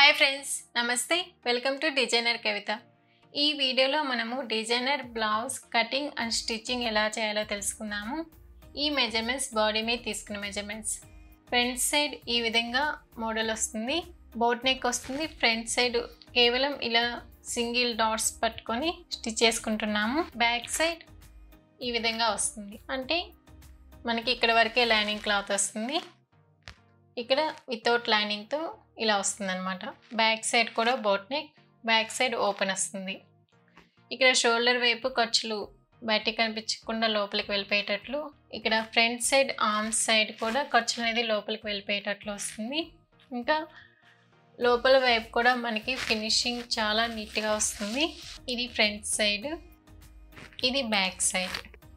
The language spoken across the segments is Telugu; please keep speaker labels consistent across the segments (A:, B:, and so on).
A: హాయ్ ఫ్రెండ్స్ నమస్తే వెల్కమ్ టు డిజైనర్ కవిత ఈ వీడియోలో మనము designer blouse cutting and stitching ఎలా చేయాలో తెలుసుకుందాము ఈ మెజర్మెంట్స్ బాడీ మీద తీసుకున్న మెజర్మెంట్స్ ఫ్రంట్ సైడ్ ఈ విధంగా మోడల్ వస్తుంది బోట్ నెక్ వస్తుంది ఫ్రంట్ సైడ్ కేవలం ఇలా సింగిల్ డాట్స్ పట్టుకొని స్టిచ్ చేసుకుంటున్నాము బ్యాక్ సైడ్ ఈ విధంగా వస్తుంది అంటే మనకి ఇక్కడ వరకే లైనింగ్ క్లాత్ వస్తుంది ఇక్కడ వితౌట్ లైనింగ్తో ఇలా వస్తుంది అనమాట బ్యాక్ సైడ్ కూడా boat neck back side open వస్తుంది ఇక్కడ షోల్డర్ వైపు ఖర్చులు బయటికి కనిపించకుండా లోపలికి వెళ్ళిపోయేటట్లు ఇక్కడ ఫ్రంట్ సైడ్ ఆర్మ్ సైడ్ కూడా ఖర్చులు అనేది లోపలికి వెళ్ళిపోయేటట్లు వస్తుంది ఇంకా లోపల వైపు కూడా మనకి ఫినిషింగ్ చాలా నీట్గా వస్తుంది ఇది ఫ్రంట్ సైడ్ ఇది బ్యాక్ సైడ్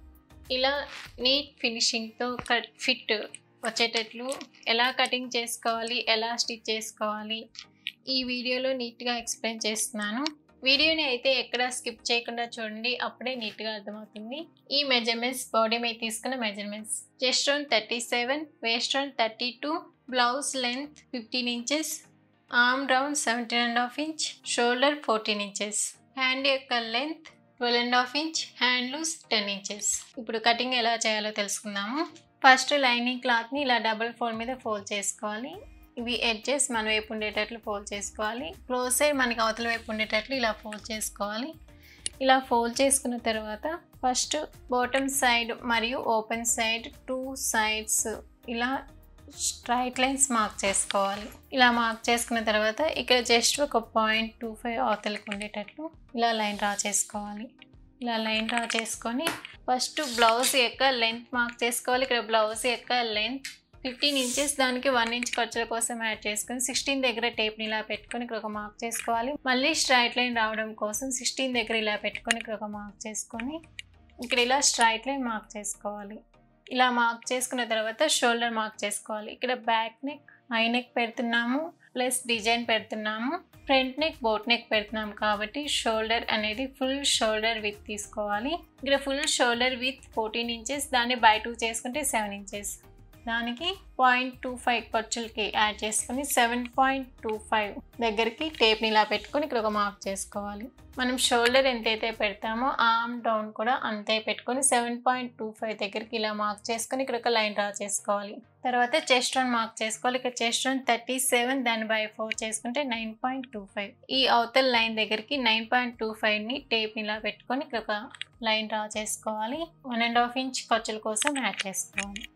A: ఇలా నీట్ ఫినిషింగ్తో కట్ ఫిట్ వచ్చేటట్లు ఎలా కటింగ్ చేసుకోవాలి ఎలా స్టిచ్ చేసుకోవాలి ఈ వీడియోలో నీట్గా ఎక్స్ప్లెయిన్ చేస్తున్నాను వీడియోని అయితే ఎక్కడ స్కిప్ చేయకుండా చూడండి అప్పుడే నీట్గా అర్థమవుతుంది ఈ మెజర్మెంట్స్ బాడీ మీద తీసుకున్న measurements chest round thirty seven waist round thirty two blouse length fifteen inches arm round seventeen and half inch shoulder fourteen inches hand యొక్క length twelve and half inch hand loose ten inches ఇప్పుడు కటింగ్ ఎలా చేయాలో తెలుసుకుందాము ఫస్ట్ లైనింగ్ క్లాత్ని ఇలా డబుల్ ఫోల్డ్ మీద ఫోల్డ్ చేసుకోవాలి ఇవి ఎడ్జెస్ మన వైపు ఉండేటట్లు ఫోల్డ్ చేసుకోవాలి క్లోజ్ సైడ్ మనకి అవతల వైపు ఉండేటట్లు ఇలా ఫోల్డ్ చేసుకోవాలి ఇలా ఫోల్డ్ చేసుకున్న తర్వాత ఫస్ట్ బాటమ్ సైడ్ మరియు ఓపెన్ సైడ్ టూ సైడ్స్ ఇలా స్ట్రైట్ లైన్స్ మార్క్ చేసుకోవాలి ఇలా మార్క్ చేసుకున్న తర్వాత ఇక్కడ జస్ట్ ఒక పాయింట్ టూ ఫైవ్ అవతలకి ఉండేటట్లు ఇలా లైన్ డ్రా చేసుకోవాలి ఇలా లైన్ డ్రా చేసుకొని ఫస్ట్ బ్లౌజ్ యొక్క లెంత్ మార్క్ చేసుకోవాలి ఇక్కడ బ్లౌజ్ యొక్క లెంత్ ఫిఫ్టీన్ ఇంచెస్ దానికి వన్ ఇంచ్ ఖర్చుల కోసం యాడ్ చేసుకొని సిక్స్టీన్ దగ్గర టేప్ని ఇలా పెట్టుకొని ఇక్కడ ఒక మార్క్ చేసుకోవాలి మళ్ళీ స్ట్రైట్ లైన్ రావడం కోసం సిక్స్టీన్ దగ్గర ఇలా పెట్టుకొని ఇక్కడ ఒక మార్క్ చేసుకొని ఇక్కడ ఇలా స్ట్రైట్ లైన్ మార్క్ చేసుకోవాలి ఇలా మార్క్ చేసుకున్న తర్వాత షోల్డర్ మార్క్ చేసుకోవాలి ఇక్కడ బ్యాక్ నెక్ హై నెక్ పెడుతున్నాము ప్లస్ డిజైన్ పెడుతున్నాము ఫ్రంట్ నెక్ బోట్ నెక్ పెడుతున్నాం కాబట్టి షోల్డర్ అనేది ఫుల్ షోల్డర్ విత్ తీసుకోవాలి ఇక్కడ full shoulder width fourteen inches దాన్ని బై టూ చేసుకుంటే సెవెన్ ఇంచెస్ దానికి పాయింట్ టూ ఫైవ్ ఖర్చులకి యాడ్ చేసుకొని సెవెన్ పాయింట్ టూ ఫైవ్ దగ్గరికి టేప్ని ఇలా పెట్టుకొని ఇక్కడ ఒక మార్క్ చేసుకోవాలి మనం షోల్డర్ ఎంతైతే పెడతామో ఆర్మ్ డౌన్ కూడా అంతే పెట్టుకొని సెవెన్ పాయింట్ టూ ఫైవ్ దగ్గరికి ఇలా మార్క్ చేసుకొని ఇక్కడ ఒక లైన్ డ్రా చేసుకోవాలి తర్వాత చెస్ట్ రన్ మార్క్ చేసుకోవాలి ఇక్కడ చెస్ట్ రన్ థర్టీ సెవెన్ దాని బై ఫోర్ చేసుకుంటే నైన్ పాయింట్ టూ ఫైవ్ ఈ అవతల లైన్ దగ్గరికి నైన్ పాయింట్ టూ ఫైవ్ని టేప్ని ఇలా పెట్టుకొని ఇక్కడ ఒక లైన్ డ్రా చేసుకోవాలి వన్ అండ్ హాఫ్ ఇంచ్ ఖర్చుల కోసం యాడ్ చేసుకోవాలి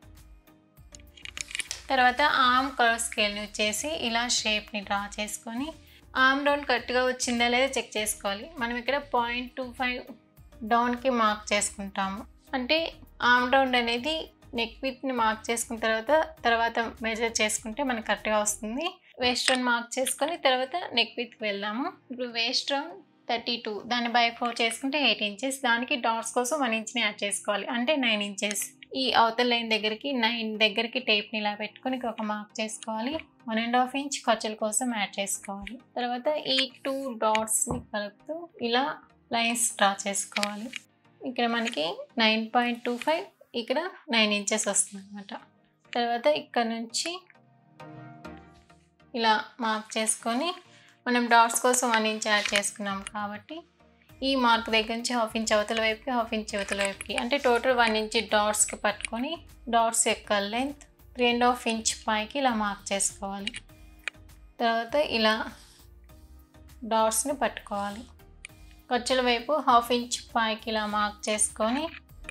A: తర్వాత ఆర్మ్ కర్వ్ స్కేల్ని వచ్చేసి ఇలా షేప్ని డ్రా చేసుకొని ఆర్మ్ డౌన్ కరెక్ట్గా వచ్చిందా లేదా చెక్ చేసుకోవాలి మనం ఇక్కడ పాయింట్ టూ ఫైవ్ డౌన్కి మార్క్ చేసుకుంటాము అంటే ఆర్మ్ డౌన్ అనేది నెక్ విత్ని మార్క్ చేసుకున్న తర్వాత తర్వాత మెజర్ చేసుకుంటే మనకు కరెక్ట్గా వస్తుంది వేస్ట్ రౌండ్ మార్క్ చేసుకొని తర్వాత నెక్ విత్కి వెళ్దాము ఇప్పుడు వేస్ట్ రౌండ్ థర్టీ టూ దాన్ని బై ఫోర్ చేసుకుంటే ఎయిట్ ఇంచెస్ దానికి డాట్స్ కోసం వన్ ఇంచ్ని యాడ్ చేసుకోవాలి అంటే నైన్ ఇంచెస్ ఈ అవతల లైన్ దగ్గరికి నైన్ దగ్గరికి టేప్ని ఇలా పెట్టుకొని ఒక మార్క్ చేసుకోవాలి వన్ అండ్ హాఫ్ ఇంచ్ ఖర్చుల కోసం యాడ్ చేసుకోవాలి తర్వాత ఈ టూ డాట్స్ని కలుపుతూ ఇలా లైన్స్ డ్రా చేసుకోవాలి ఇక్కడ మనకి నైన్ పాయింట్ టూ ఫైవ్ ఇక్కడ నైన్ ఇంచెస్ వస్తుంది అనమాట తర్వాత ఇక్కడ నుంచి ఇలా మార్క్ చేసుకొని మనం డాట్స్ కోసం వన్ ఇంచ్ యాడ్ చేసుకున్నాం కాబట్టి ఈ మార్క్ దగ్గర నుంచి హాఫ్ ఇంచ్ అవతల వైపుకి హాఫ్ ఇంచ్ అవతల వైపుకి అంటే టోటల్ వన్ ఇంచ్ డాట్స్కి పట్టుకొని డాట్స్ యొక్క length three and half inch పైకి ఇలా మార్క్ చేసుకోవాలి తర్వాత ఇలా డాట్స్ని పట్టుకోవాలి ఖర్చుల వైపు హాఫ్ ఇంచ్ పైకి ఇలా మార్క్ చేసుకొని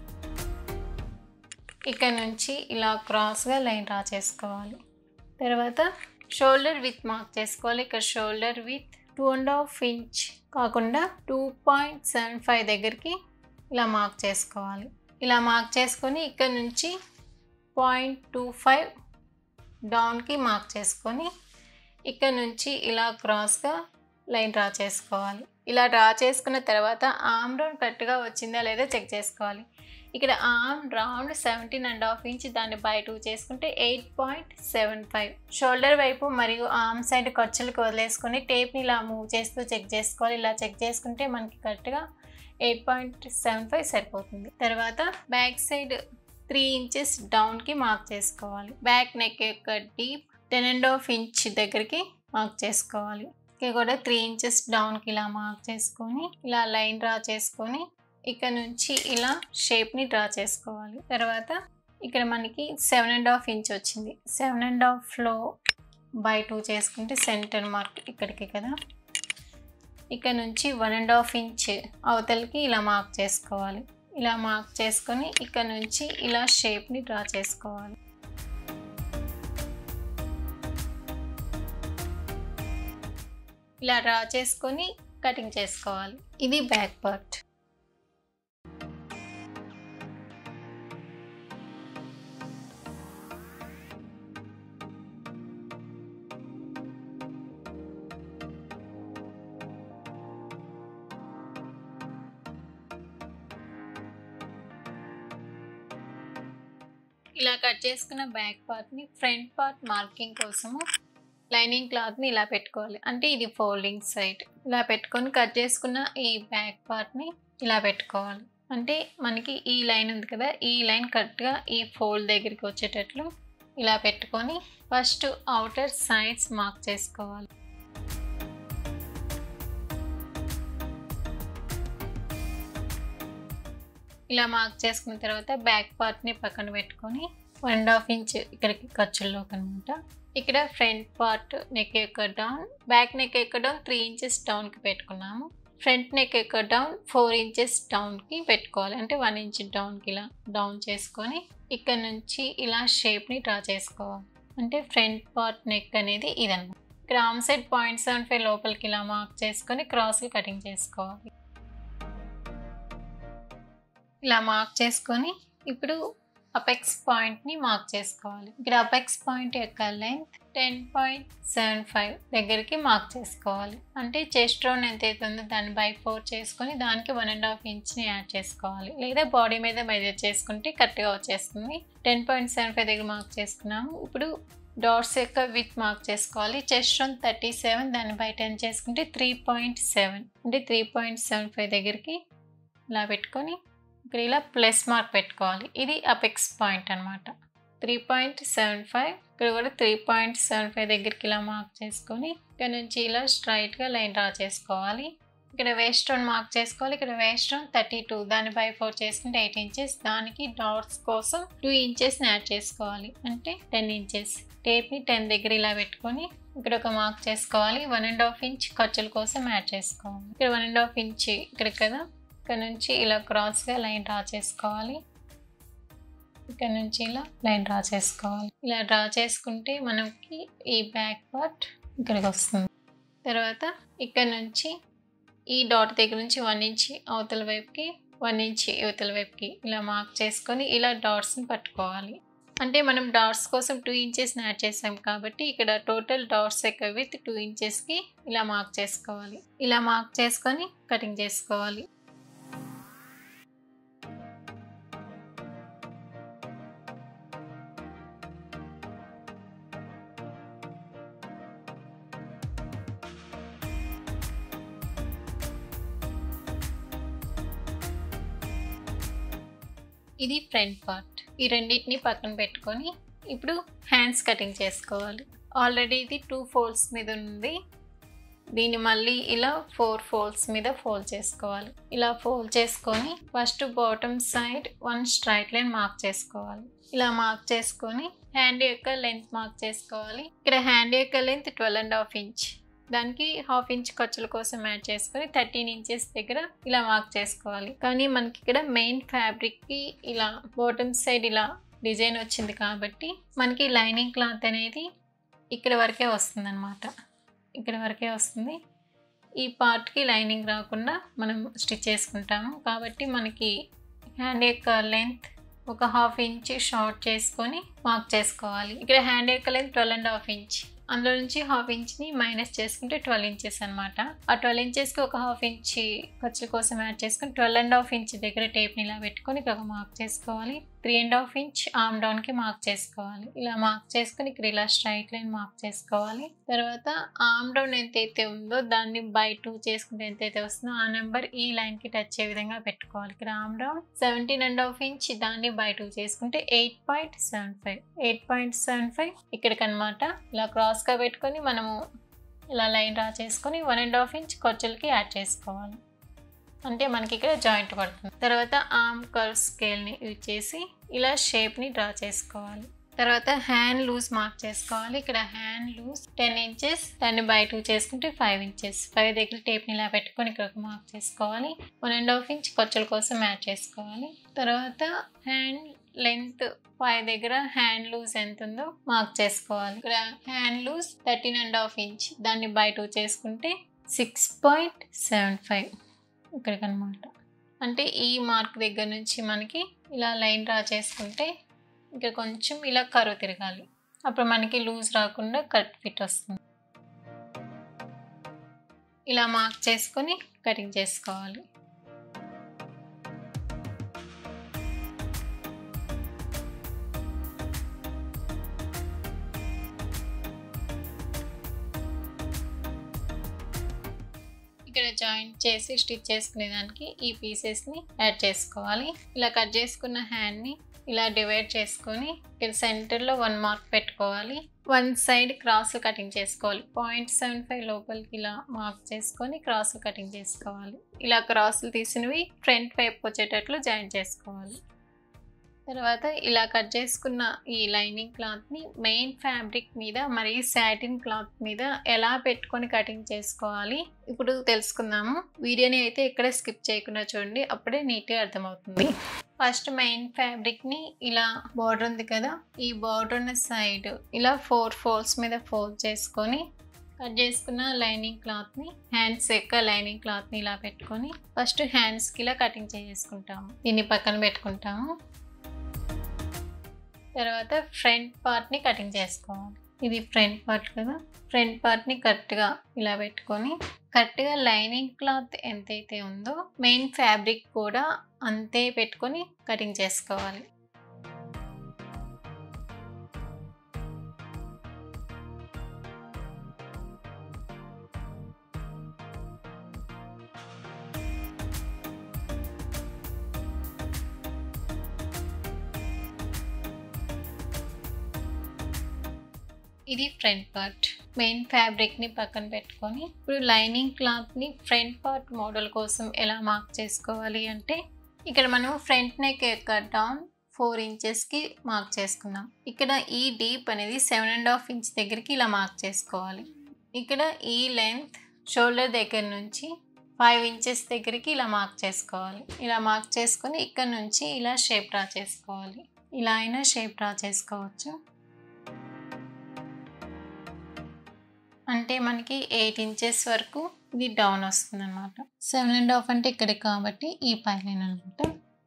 A: ఇక్కడ నుంచి ఇలా క్రాస్గా లైన్ డ్రా చేసుకోవాలి తర్వాత షోల్డర్ విత్ మార్క్ చేసుకోవాలి ఇక్కడ shoulder width two and half inch కాకుండా టూ పాయింట్ సెవెన్ ఫైవ్ దగ్గరికి ఇలా మార్క్ చేసుకోవాలి ఇలా మార్క్ చేసుకొని ఇక్కడ నుంచి పాయింట్ టూ ఫైవ్ డౌన్కి మార్క్ చేసుకొని ఇక్కడ నుంచి ఇలా క్రాస్గా లైన్ డ్రా చేసుకోవాలి ఇలా డ్రా చేసుకున్న తర్వాత ఆర్మ్ రౌండ్ కరెక్ట్గా వచ్చిందా లేదా చెక్ చేసుకోవాలి ఇక్కడ arm round seventeen and half inch దాన్ని బై టూ చేసుకుంటే eight point seven five shoulder వైపు మరియు ఆర్మ్ సైడ్ ఖర్చులకు వదిలేసుకొని టేప్ని ఇలా మూవ్ చేస్తూ చెక్ చేసుకోవాలి ఇలా చెక్ చేసుకుంటే మనకి కరెక్ట్గా ఎయిట్ పాయింట్ సెవెన్ ఫైవ్ సరిపోతుంది తర్వాత బ్యాక్ సైడ్ త్రీ ఇంచెస్ డౌన్కి మార్క్ చేసుకోవాలి బ్యాక్ నెక్ యొక్క deep ten and half inch దగ్గరికి మార్క్ చేసుకోవాలి ఇక్కడ కూడా త్రీ ఇంచెస్ డౌన్కి ఇలా మార్క్ చేసుకొని ఇలా లైన్ డ్రా చేసుకొని ఇక్కడ నుంచి ఇలా షేప్ని డ్రా చేసుకోవాలి తర్వాత ఇక్కడ మనకి సెవెన్ అండ్ హాఫ్ ఇంచ్ వచ్చింది సెవెన్ అండ్ హాఫ్లో బై టూ చేసుకుంటే సెంటర్ మార్క్ ఇక్కడికి కదా ఇక్కడ నుంచి వన్ అండ్ హాఫ్ ఇంచ్ అవతలకి ఇలా మార్క్ చేసుకోవాలి ఇలా మార్క్ చేసుకొని ఇక్కడ నుంచి ఇలా షేప్ని డ్రా చేసుకోవాలి ఇలా డ్రా చేసుకొని కటింగ్ చేసుకోవాలి ఇది బ్యాక్ పార్ట్ ఇలా కట్ చేసుకున్న బ్యాక్ పార్ట్ని ఫ్రంట్ పార్ట్ మార్కింగ్ కోసము లైనింగ్ క్లాత్ని ఇలా పెట్టుకోవాలి అంటే ఇది ఫోల్డింగ్ సైడ్ ఇలా పెట్టుకొని కట్ చేసుకున్న ఈ బ్యాక్ పార్ట్ని ఇలా పెట్టుకోవాలి అంటే మనకి ఈ లైన్ ఉంది కదా ఈ లైన్ కరెక్ట్గా ఈ ఫోల్డ్ దగ్గరికి వచ్చేటట్లు ఇలా పెట్టుకొని ఫస్ట్ అవుటర్ సైడ్స్ మార్క్ చేసుకోవాలి ఇలా మార్క్ చేసుకున్న తర్వాత బ్యాక్ పార్ట్ని పక్కన పెట్టుకొని వన్ అండ్ హాఫ్ ఇంచ్ ఇక్కడికి ఖర్చుల్లోకి అనమాట ఇక్కడ ఫ్రంట్ పార్ట్ నెక్ యొక్క డౌన్ బ్యాక్ నెక్ యొక్క డౌన్ త్రీ ఇంచెస్ డౌన్కి పెట్టుకున్నాము ఫ్రంట్ నెక్ యొక్క డౌన్ ఫోర్ ఇంచెస్ డౌన్కి పెట్టుకోవాలి అంటే వన్ ఇంచ్ డౌన్కి ఇలా డౌన్ చేసుకొని ఇక్కడ నుంచి ఇలా షేప్ని డ్రా చేసుకోవాలి అంటే ఫ్రంట్ పార్ట్ నెక్ అనేది ఇదన్నమాట ఇక్కడ arm side point seven five లోపలికి ఇలా మార్క్ చేసుకొని క్రాస్లు కటింగ్ చేసుకోవాలి ఇలా మార్క్ చేసుకొని ఇప్పుడు అపెక్స్ పాయింట్ని మార్క్ చేసుకోవాలి ఇక్కడ అపెక్స్ పాయింట్ యొక్క length ten point seven five దగ్గరికి మార్క్ చేసుకోవాలి అంటే చెస్ట్ రౌండ్ ఎంత అవుతుందో దాన్ని బై ఫోర్ చేసుకొని దానికి వన్ అండ్ హాఫ్ ఇంచ్ని యాడ్ చేసుకోవాలి లేదా బాడీ మీద మెజర్ చేసుకుంటే కరెక్ట్గా వచ్చేస్తుంది టెన్ పాయింట్ సెవెన్ ఫైవ్ దగ్గర మార్క్ చేసుకున్నాము ఇప్పుడు డాట్స్ యొక్క విత్ మార్క్ చేసుకోవాలి చెస్ట్ రౌండ్ థర్టీ సెవెన్ దాన్ని బై టెన్ చేసుకుంటే త్రీ పాయింట్ సెవెన్ అంటే త్రీ పాయింట్ సెవెన్ ఫైవ్ దగ్గరికి ఇలా పెట్టుకొని ఇక్కడ ఇలా ప్లస్ మార్క్ పెట్టుకోవాలి ఇది అపెక్స్ పాయింట్ అనమాట త్రీ పాయింట్ సెవెన్ ఫైవ్ ఇక్కడ కూడా త్రీ పాయింట్ సెవెన్ ఫైవ్ దగ్గరికి ఇలా మార్క్ చేసుకొని ఇక్కడ నుంచి ఇలా స్ట్రైట్గా లైన్ డ్రా చేసుకోవాలి ఇక్కడ వేస్ట్ రౌండ్ మార్క్ చేసుకోవాలి ఇక్కడ వేస్ట్ రౌండ్ థర్టీ టూ దాన్ని బై ఫోర్ చేసుకుంటే ఎయిట్ ఇంచెస్ దానికి డాట్స్ కోసం టూ ఇంచెస్ని యాడ్ చేసుకోవాలి అంటే టెన్ ఇంచెస్ టేప్ని టెన్ దగ్గర ఇలా పెట్టుకొని ఇక్కడ ఒక మార్క్ చేసుకోవాలి వన్ అండ్ హాఫ్ ఇంచ్ ఖర్చుల కోసం యాడ్ చేసుకోవాలి ఇక్కడ వన్ అండ్ హాఫ్ ఇంచ్ ఇక్కడ కదా ఇక్కడ నుంచి ఇలా క్రాస్గా లైన్ డ్రా చేసుకోవాలి ఇక్కడ నుంచి ఇలా లైన్ డ్రా చేసుకోవాలి ఇలా డ్రా చేసుకుంటే మనకి ఈ బ్యాక్ పార్ట్ ఇక్కడికి వస్తుంది తర్వాత ఇక్కడ నుంచి ఈ డాట్ దగ్గర నుంచి వన్ ఇంచ్ అవతల వైపుకి వన్ ఇంచ్ యువతల వైపుకి ఇలా మార్క్ చేసుకొని ఇలా డాట్స్ని పట్టుకోవాలి అంటే మనం డాట్స్ కోసం టూ ఇంచెస్ని యాడ్ చేసాం కాబట్టి ఇక్కడ టోటల్ డాట్స్ యొక్క విత్ టూ ఇంచెస్కి ఇలా మార్క్ చేసుకోవాలి ఇలా మార్క్ చేసుకొని కటింగ్ చేసుకోవాలి ఇది ఫ్రంట్ పార్ట్ ఈ రెండింటిని పక్కన పెట్టుకొని ఇప్పుడు హ్యాండ్స్ కటింగ్ చేసుకోవాలి ఆల్రెడీ ఇది టూ ఫోల్డ్స్ మీద ఉంది దీన్ని మళ్ళీ ఇలా ఫోర్ ఫోల్డ్స్ మీద ఫోల్డ్ చేసుకోవాలి ఇలా ఫోల్డ్ చేసుకొని first bottom side one straight line mark చేసుకోవాలి ఇలా మార్క్ చేసుకొని హ్యాండ్ యొక్క లెంత్ మార్క్ చేసుకోవాలి ఇక్కడ హ్యాండ్ యొక్క length twelve and half inch దానికి హాఫ్ ఇంచ్ ఖర్చుల కోసం యాడ్ చేసుకొని థర్టీన్ ఇంచెస్ దగ్గర ఇలా మార్క్ చేసుకోవాలి కానీ మనకి ఇక్కడ మెయిన్ ఫ్యాబ్రిక్కి ఇలా బాటమ్ సైడ్ ఇలా డిజైన్ వచ్చింది కాబట్టి మనకి లైనింగ్ క్లాత్ అనేది ఇక్కడ వరకే వస్తుంది అనమాట ఇక్కడ వరకే వస్తుంది ఈ పార్ట్కి లైనింగ్ రాకుండా మనం స్టిచ్ చేసుకుంటాము కాబట్టి మనకి హ్యాండ్ యొక్క లెంత్ ఒక హాఫ్ ఇంచ్ షార్ట్ చేసుకొని మార్క్ చేసుకోవాలి ఇక్కడ హ్యాండ్ యొక్క length twelve and half inch అందులో నుంచి హాఫ్ ఇంచ్ని మైనస్ చేసుకుంటే ట్వెల్వ్ ఇంచెస్ అనమాట ఆ ట్వెల్వ్ ఇంచెస్కి ఒక హాఫ్ ఇంచ్ ఖర్చుల కోసం యాడ్ చేసుకొని ట్వెల్వ్ అండ్ హాఫ్ ఇంచ్ దగ్గర టేప్ని ఇలా పెట్టుకొని ఇక్కడ మార్క్ చేసుకోవాలి three and half inch arm డౌన్కి మార్క్ చేసుకోవాలి ఇలా మార్క్ చేసుకొని ఇక్కడ ఇలా స్ట్రైట్ లైన్ మార్క్ చేసుకోవాలి తర్వాత ఆమ్ డౌన్ ఎంతైతే ఉందో దాన్ని బై టూ చేసుకుంటే ఎంతైతే వస్తుందో ఆ నెంబర్ ఈ లైన్కి టచ్ అయ్యే విధంగా పెట్టుకోవాలి ఇక్కడ arm down seventeen and half inch దాన్ని బై టూ చేసుకుంటే eight point seven five eight point seven five ఇక్కడికి అనమాట ఇలా క్రాస్గా పెట్టుకొని మనము ఇలా లైన్ డ్రా చేసుకొని వన్ అండ్ హాఫ్ ఇంచ్ ఖర్చులకి యాడ్ చేసుకోవాలి అంటే మనకి ఇక్కడ జాయింట్ పడుతుంది తర్వాత ఆర్మ్ కర్వ్ స్కేల్ని యూజ్ చేసి ఇలా షేప్ని డ్రా చేసుకోవాలి తర్వాత హ్యాండ్ లూజ్ మార్క్ చేసుకోవాలి ఇక్కడ హ్యాండ్ లూజ్ టెన్ ఇంచెస్ దాన్ని బై టూ చేసుకుంటే ఫైవ్ ఇంచెస్ ఫైవ్ దగ్గర టేప్ని ఇలా పెట్టుకొని ఇక్కడ ఒక మార్క్ చేసుకోవాలి వన్ అండ్ హాఫ్ ఇంచ్ ఖర్చుల కోసం యాడ్ చేసుకోవాలి తర్వాత హ్యాండ్ లెంత్ ఫైవ్ దగ్గర హ్యాండ్ లూజ్ ఎంత ఉందో మార్క్ చేసుకోవాలి ఇక్కడ hand loose thirteen and half inch దాన్ని బై టూ చేసుకుంటే సిక్స్ పాయింట్ సెవెన్ ఫైవ్ ఇక్కడికి అనమాట అంటే ఈ మార్క్ దగ్గర నుంచి మనకి ఇలా లైన్ డ్రా చేసుకుంటే ఇంకా కొంచెం ఇలా కరువు తిరగాలి అప్పుడు మనకి లూజ్ రాకుండా కరెక్ట్ ఫిట్ వస్తుంది ఇలా మార్క్ చేసుకొని కటింగ్ చేసుకోవాలి ఇక్కడ జాయింట్ చేసి స్టిచ్ చేసుకునే దానికి ఈ పీసెస్ని యాడ్ చేసుకోవాలి ఇలా కట్ చేసుకున్న హ్యాండ్ని ఇలా డివైడ్ చేసుకొని ఇక్కడ సెంటర్లో వన్ మార్క్ పెట్టుకోవాలి వన్ సైడ్ క్రాస్ కటింగ్ చేసుకోవాలి పాయింట్ సెవెన్ ఫైవ్ లోపలికి ఇలా మార్క్ చేసుకొని క్రాస్ కటింగ్ చేసుకోవాలి ఇలా క్రాసులు తీసినవి ఫ్రంట్ వైపు వచ్చేటట్లు జాయిన్ చేసుకోవాలి తర్వాత ఇలా కట్ చేసుకున్న ఈ లైనింగ్ క్లాత్ని మెయిన్ ఫ్యాబ్రిక్ మీద మరియు సాటిన్ క్లాత్ మీద ఎలా పెట్టుకొని కటింగ్ చేసుకోవాలి ఇప్పుడు తెలుసుకుందాము వీడియోని అయితే ఇక్కడే స్కిప్ చేయకుండా చూడండి అప్పుడే నీట్గా అర్థమవుతుంది ఫస్ట్ మెయిన్ ఫ్యాబ్రిక్ని ఇలా బార్డర్ ఉంది కదా ఈ బార్డర్ ఉన్న సైడ్ ఇలా ఫోర్ ఫోల్డ్స్ మీద ఫోల్డ్ చేసుకొని కట్ చేసుకున్న లైనింగ్ క్లాత్ని హ్యాండ్స్ యొక్క లైనింగ్ క్లాత్ని ఇలా పెట్టుకొని ఫస్ట్ హ్యాండ్స్కి ఇలా కటింగ్ చేసుకుంటాము దీన్ని పక్కన పెట్టుకుంటాము తర్వాత ఫ్రంట్ పార్ట్ని కటింగ్ చేసుకోవాలి ఇది ఫ్రంట్ పార్ట్ కదా ఫ్రంట్ పార్ట్ని కరెక్ట్గా ఇలా పెట్టుకొని కరెక్ట్గా లైనింగ్ క్లాత్ ఎంతైతే ఉందో మెయిన్ ఫ్యాబ్రిక్ కూడా అంతే పెట్టుకొని కటింగ్ చేసుకోవాలి ఇది ఫ్రంట్ పార్ట్ మెయిన్ ఫ్యాబ్రిక్ని పక్కన పెట్టుకొని ఇప్పుడు లైనింగ్ క్లాత్ని ఫ్రంట్ పార్ట్ మోడల్ కోసం ఎలా మార్క్ చేసుకోవాలి అంటే ఇక్కడ మనం ఫ్రంట్ నెక్ యొక్క డౌన్ ఫోర్ ఇంచెస్కి మార్క్ చేసుకుందాం ఇక్కడ ఈ డీప్ అనేది సెవెన్ అండ్ హాఫ్ ఇంచ్ దగ్గరికి ఇలా మార్క్ చేసుకోవాలి ఇక్కడ ఈ లెంత్ షోల్డర్ దగ్గర నుంచి ఫైవ్ ఇంచెస్ దగ్గరికి ఇలా మార్క్ చేసుకోవాలి ఇలా మార్క్ చేసుకొని ఇక్కడ నుంచి ఇలా షేప్ డ్రా చేసుకోవాలి ఇలా అయినా షేప్ డ్రా చేసుకోవచ్చు అంటే మనకి ఎయిట్ ఇంచెస్ వరకు ఇది డౌన్ వస్తుంది అనమాట సెవెన్ అండ్ హాఫ్ అంటే ఇక్కడ కాబట్టి ఈ పైన అనమాట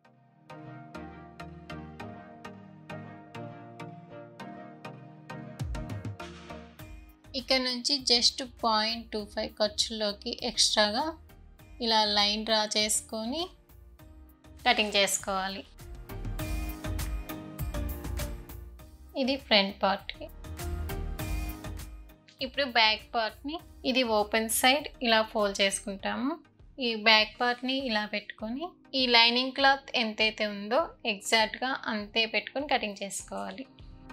A: ఇక్కడ నుంచి జస్ట్ పాయింట్ టూ ఫైవ్ ఖర్చుల్లోకి ఎక్స్ట్రాగా ఇలా లైన్ డ్రా చేసుకొని కటింగ్ చేసుకోవాలి ఇది ఫ్రంట్ పార్ట్కి ఇప్పుడు బ్యాక్ పార్ట్ని ఇది ఓపెన్ సైడ్ ఇలా ఫోల్డ్ చేసుకుంటాము ఈ బ్యాక్ పార్ట్ని ఇలా పెట్టుకొని ఈ లైనింగ్ క్లాత్ ఎంతైతే ఉందో ఎగ్జాక్ట్గా అంతే పెట్టుకొని కటింగ్ చేసుకోవాలి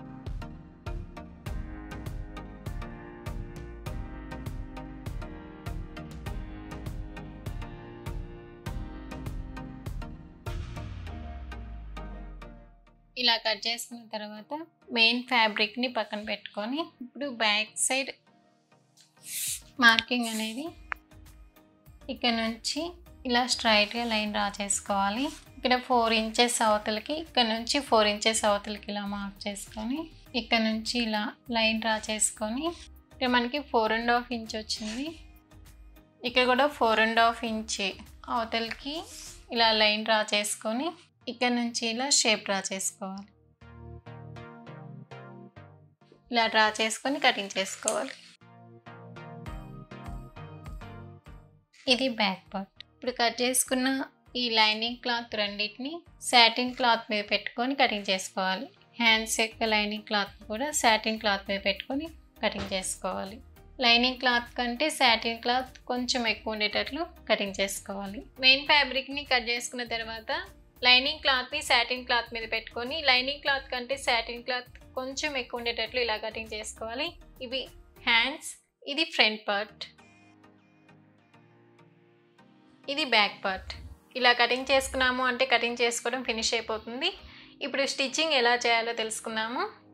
A: ఇలా కట్ చేసుకున్న తర్వాత మెయిన్ ఫ్యాబ్రిక్ని పక్కన పెట్టుకొని ఇప్పుడు బ్యాక్ సైడ్ మార్కింగ్ అనేది ఇక్కడ నుంచి ఇలా స్ట్రైట్గా లైన్ డ్రా చేసుకోవాలి ఇక్కడ ఫోర్ ఇంచెస్ అవతలకి ఇక్కడ నుంచి ఫోర్ ఇంచెస్ అవతలకి ఇలా మార్క్ చేసుకొని ఇక్కడ నుంచి ఇలా లైన్ డ్రా చేసుకొని ఇక్కడ మనకి ఫోర్ అండ్ హాఫ్ ఇంచ్ వచ్చింది ఇక్కడ కూడా ఫోర్ అండ్ హాఫ్ ఇంచ్ అవతలకి ఇలా లైన్ డ్రా చేసుకొని ఇక్కడ నుంచి ఇలా షేప్ డ్రా చేసుకోవాలి ఇలా డ్రా చేసుకొని కటింగ్ చేసుకోవాలి ఇది బ్యాక్ పార్ట్ ఇప్పుడు కట్ చేసుకున్న ఈ లైనింగ్ క్లాత్ రెండింటిని సాటిన్ క్లాత్ మీద పెట్టుకొని కటింగ్ చేసుకోవాలి హ్యాండ్స్ యొక్క లైనింగ్ క్లాత్ కూడా సాటిన్ క్లాత్ మీద పెట్టుకొని కటింగ్ చేసుకోవాలి లైనింగ్ క్లాత్ కంటే సాటిన్ క్లాత్ కొంచెం ఎక్కువ ఉండేటట్లు కటింగ్ చేసుకోవాలి మెయిన్ ఫ్యాబ్రిక్ని కట్ చేసుకున్న తర్వాత లైనింగ్ క్లాత్ని సాటిన్ క్లాత్ మీద పెట్టుకొని లైనింగ్ క్లాత్ కంటే సాటిన్ క్లాత్ కొంచెం ఎక్కువ ఉండేటట్లు ఇలా కటింగ్ చేసుకోవాలి ఇవి హ్యాండ్స్ ఇది ఫ్రంట్ పార్ట్ ఇది బ్యాక్ పార్ట్ ఇలా కటింగ్ చేసుకున్నాము అంటే కటింగ్ చేసుకోవడం ఫినిష్ అయిపోతుంది ఇప్పుడు స్టిచ్చింగ్ ఎలా చేయాలో తెలుసుకుందాము